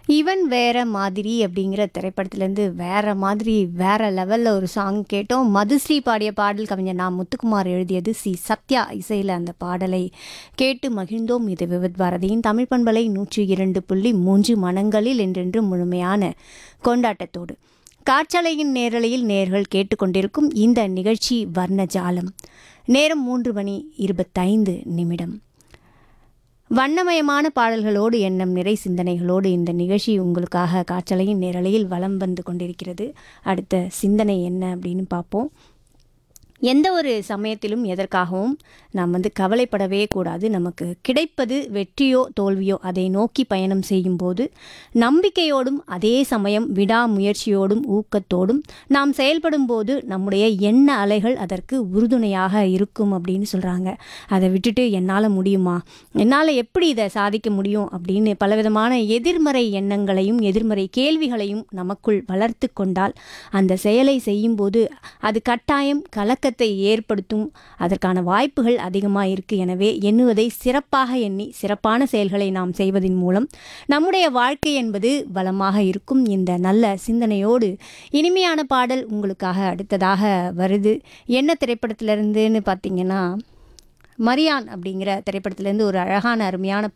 இவன் வேற மாதிரி அப்படிங்கிற திரைப்படத்திலேருந்து வேற மாதிரி வேற லெவலில் ஒரு சாங் கேட்டோம் மதுஸ்ரீ பாடிய பாடல் கவிஞர் நான் முத்துக்குமார் எழுதியது சி சத்யா இசையில் அந்த பாடலை கேட்டு மகிழ்ந்தோம் இது விவித் பாரதியின் தமிழ் பண்பலை நூற்றி இரண்டு புள்ளி மூன்று மனங்களில் என்றென்று முழுமையான கொண்டாட்டத்தோடு காற்றலையின் நேரலையில் நேர்கள் கேட்டுக்கொண்டிருக்கும் இந்த நிகழ்ச்சி வர்ணஜாலம் நேரம் மூன்று மணி இருபத்தைந்து நிமிடம் வண்ணமயமான பாடல்களோடு எண்ணம் நிறை சிந்தனைகளோடு இந்த நிகழ்ச்சி உங்களுக்காக காற்றலையின் நேரலையில் வலம் வந்து கொண்டிருக்கிறது அடுத்த சிந்தனை என்ன அப்படின்னு பார்ப்போம் எந்த ஒரு சமயத்திலும் எதற்காகவும் நாம் வந்து கவலைப்படவே கூடாது நமக்கு கிடைப்பது வெற்றியோ தோல்வியோ அதை நோக்கி பயணம் செய்யும்போது நம்பிக்கையோடும் அதே சமயம் விடாமுயற்சியோடும் ஊக்கத்தோடும் நாம் செயல்படும் போது நம்முடைய எண்ண அலைகள் அதற்கு உறுதுணையாக இருக்கும் அப்படின்னு சொல்கிறாங்க அதை விட்டுட்டு என்னால் முடியுமா என்னால் எப்படி இதை சாதிக்க முடியும் அப்படின்னு பலவிதமான எதிர்மறை எண்ணங்களையும் எதிர்மறை கேள்விகளையும் நமக்குள் வளர்த்து கொண்டால் அந்த செயலை செய்யும்போது அது கட்டாயம் கலக்கத்தை ஏற்படுத்தும் அதற்கான வாய்ப்புகள் அதிகமாக இருக்குது எனவே எண்ணுவதை சிறப்பாக எண்ணி சிறப்பான செயல்களை நாம் செய்வதன் மூலம் நம்முடைய வாழ்க்கை என்பது வளமாக இருக்கும் இந்த நல்ல சிந்தனையோடு இனிமையான பாடல் உங்களுக்காக அடுத்ததாக வருது என்ன திரைப்படத்திலிருந்துன்னு பார்த்தீங்கன்னா மரியான் அப்படிங்கிற திரைப்படத்திலேருந்து ஒரு அழகான அருமையான